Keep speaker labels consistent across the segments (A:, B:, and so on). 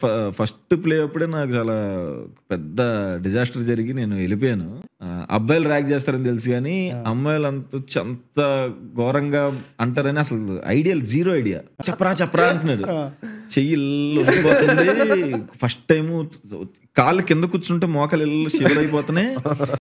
A: ఫ- first play అప్పుడే నాకు చాలా పెద్ద డిజాస్టర్ జరిగి నేను వెళ్ళిపోయాను ఆ, అబ్బాయిలు ర్యాక్ చేస్తారని తెలుసు కానీ అమ్మాయిలు అంత వచ్చి అంత ఘోరంగా అంటారని అసలు ఐడియల్ జీరో ఐడియా చెప్పరా చెప్పరా అంటున్నాడు చెయ్యి ఇల్లు వదిలిపోతుంది ఫస్ట్ టైం కాళ్ళు కింద కూర్చుంటే మోకాలు ఇల్లు షివర్ అయిపోతున్నాయి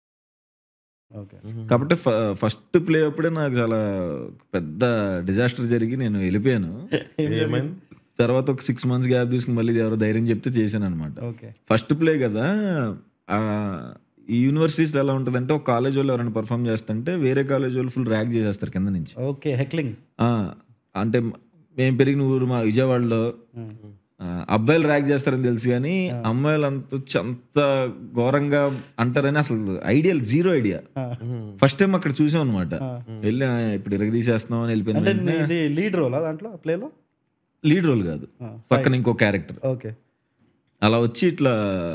B: ఓకే
A: కాబట్టి ఫ- ఫస్ట్ ప్లే అప్పుడే నాకు చాలా పెద్ద డిజాస్టర్ జరిగి నేను వెళ్ళిపోయాను
C: ఏమైంది
A: తర్వాత ఒక సిక్స్ మంత్స్ గ్యాప్ తీసుకుని మళ్ళీ ఎవరో ధైర్యం చెప్తే చేశాను అనమాట
B: ఓకే
A: ఫస్ట్ ప్లే కదా ఆ, ఈ యూనివర్సిటీస్లో ఎలా ఉంటుందంటే ఒక కాలేజ్ వాళ్ళు ఎవరైనా పర్ఫామ్ చేస్తుంటే వేరే కాలేజ్ వాళ్ళు ఫుల్ ర్యాక్ చేసేస్తారు కింద నుంచి
B: ఓకే హెక్లింగ్
A: ఆ, అంటే మేము పెరిగిన ఊరు మా విజయవాడలో ఆ, అబ్బాయిలు ర్యాక్ చేస్తారని తెలుసు కానీ అమ్మాయిలు అంత వచ్చి అంత ఘోరంగా అంటారని అసలు ideal zero idea first time అక్కడ చూసాం అనమాట వెళ్ళి "ఆ, ఇప్పుడు ఇరగ తీసేస్తున్నాం అని
B: అంటే
A: వెళ్ళిపోయిన
B: నీ- ఇది లీడ్ రోలా దాంట్లో ప్లేలో
A: లీడ్ రోల్ కాదు పక్కన ఇంకో క్యారెక్టర్
B: ఓకే
A: అలా వచ్చి ఇట్లా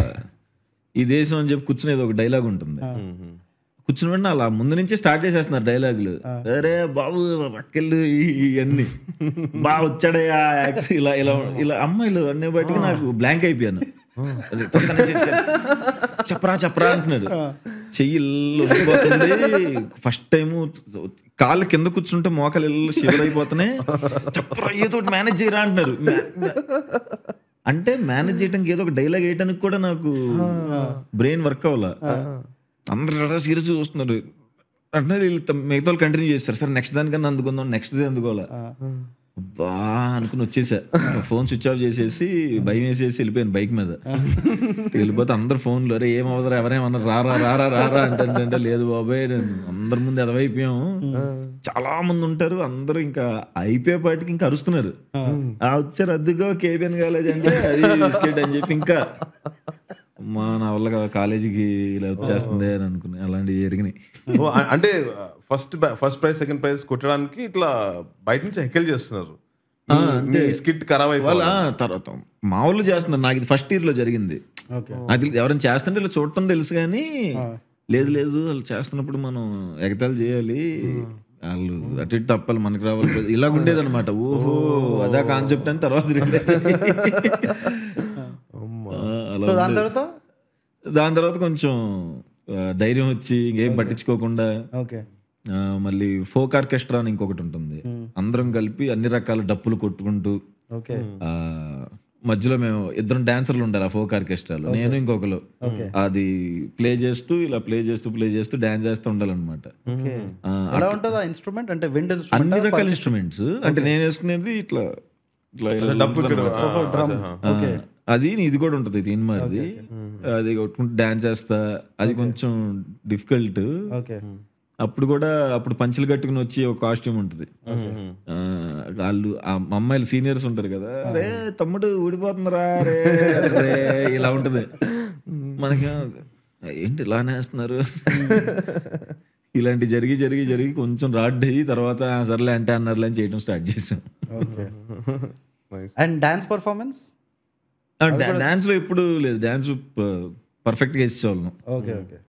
A: ఈ దేశం అని చెప్పి కూర్చునేది ఒక డైలాగ్ ఉంటుంది కూర్చుని వెంటనే అలా ముందు నుంచే స్టార్ట్ చేసేస్తున్నారు డైలాగులు అరే బాబు పట్టుకెళ్ళు ఇవన్నీ బాగా వచ్చాడే ఆ యాక్టర్ ఇలా ఇలా ఇలా అమ్మాయిలు అనే బయటికి నాకు బ్లాంక్ అయిపోయాను అది పక్కన నుంచి చె- చెప్పరా చెప్పరా అంటున్నాడు చెయ్యి ఇల్లు వదిలిపోతుంది ఫస్ట్ టైం కాళ్ళు కింద కూర్చుంటే మోకాలు ఇల్లు షివర్ అయిపోతున్నాయి చెప్పరా ఏదో ఒకటి మేనేజ్ చేయరా అంటున్నారు మే- మే- అంటే మేనేజ్ చేయడానికి ఏదో ఒక డైలాగ్ వేయడానికి కూడా నాకు బ్రెయిన్ వర్క్ అవ్వాల అందరూ సీరియస్ చూస్తున్నారు అంటే వీళ్ళు త- మిగతా వాళ్ళు కంటిన్యూ చేస్తారు సార్ నెక్స్ట్ దానికన్నా అందుకుందాం నెక్స్ట్ డే అందుకోవాలా బా అనుకుని వచ్చేసా ఫోన్ స్విచ్ ఆఫ్ చేసేసి భయం వేసేసి వెళ్ళిపోయాను బైక్ మీద వెళ్ళిపోతే అందరు ఫోన్లు అరే ఏం అవసరం ఎవరేమన్నారు రారా రారా రారా అంటే అంటే లేదు బాబాయ్ నేను అందరి ముందు ఎదవైపోయాం చాలా మంది ఉంటారు అందరూ ఇంకా అయిపోయేపాటికి ఇంకా అరుస్తున్నారు ఆ వచ్చారు అద్దుగో కేబిఎన్ కాలేజ్ అంటే అది బిస్కెట్ అని చెప్పి ఇంకా మా నా వల్ల కా- కాలేజీకి ఇలా వచ్చేస్తుంది అని అనుకుని అలాంటివి జరిగినాయి
C: ఓ, అ- అంటే first first prize second prize కొట్టడానికి ఇట్లా బయట నుంచి హెక్కల్ చేస్తున్నారు మీ స్కిట్ ఖరాబ్
A: వాళ్ళ
C: అయిపోవాలి
A: తర్వాత మా వాళ్ళు చేస్తున్నారు నాకు ఇది ఫస్ట్ ఇయర్ లో జరిగింది
B: ఓకే
A: అది ఎవరైనా చేస్తుంటే ఇలా చూడటం తెలుసు కానీ లేదు లేదు వాళ్ళు చేస్తున్నప్పుడు మనం ఎగతాలు చేయాలి వాళ్ళు అటు ఇటు తప్పాలి మనకి రావాలి ఇలా ఉండేది అనమాట ఓహో అదా కాన్సెప్ట్ అని తర్వాత ఆ, అలా
B: సో దాని
A: ఉండేది.
B: తర్వాత
A: దాని తర్వాత కొంచెం ఆ, ధైర్యం వచ్చి ఇంకేం పట్టించుకోకుండా
B: ఓకే
A: ఆ, మళ్ళీ ఫోక్ ఆర్కెస్ట్రా అని ఇంకొకటి ఉంటుంది అందరం కలిపి అన్ని రకాల డప్పులు కొట్టుకుంటూ
B: ఓకే
A: ఆ, మధ్యలో మేము ఇద్దరం డాన్సర్లు ఉండాలి ఆ ఫోక్ ఆర్కెస్ట్రాలో నేను ఇంకొకరు అది ప్లే చేస్తూ ఇలా ప్లే చేస్తూ ప్లే చేస్తూ డాన్స్ చేస్తూ ఉండాలన్నమాట
B: ఓకే
A: ఆ,
B: ఎలా ఉంటుంది ఆ ఇన్స్ట్రుమెంట్ అంటే విండ్
A: అన్ని
B: ఇన్స్ట్రుమెంట్
A: రకాల ఇన్స్ట్రుమెంట్స్ అంటే నేను వేసుకునేది ఇట్లా ఇట్లా ఇలా
C: డబ్బు ఇక్కడ
A: ఉంటుందన్నమాట.
B: డ్రమ్ ఓకే
A: ఆ, అది ఇది కూడా ఉంటుంది తీన్మార్ది అది కొట్టుకుంటూ డాన్స్ చేస్తా అది కొంచెం డిఫికల్ట్
B: ఓకే
A: అప్పుడు కూడా అప్పుడు పంచులు కట్టుకుని వచ్చి ఒక కాస్ట్యూమ్ ఉంటుంది ఆ, వాళ్ళు ఆ అమ్మాయిలు సీనియర్స్ ఉంటారు కదా రే తమ్ముడు ఊడిపోతుందిరా రే రే ఇలా ఉంటుంది మనకి ఏంటి ఇలా వేస్తున్నారు ఇలాంటి జరిగి జరిగి జరిగి కొంచెం రాడ్ అయ్యి తర్వాత "ఆ, సర్లే అంటే అన్నారులే అని చేయడం స్టార్ట్ చేసాం
B: okay
C: Nice.
B: And dance performance
A: dance లో ఎప్పుడు లేదు డాన్స్ పర్ఫెక్ట్ గా వేసేవాళ్ళం
B: ఓకే ఓకే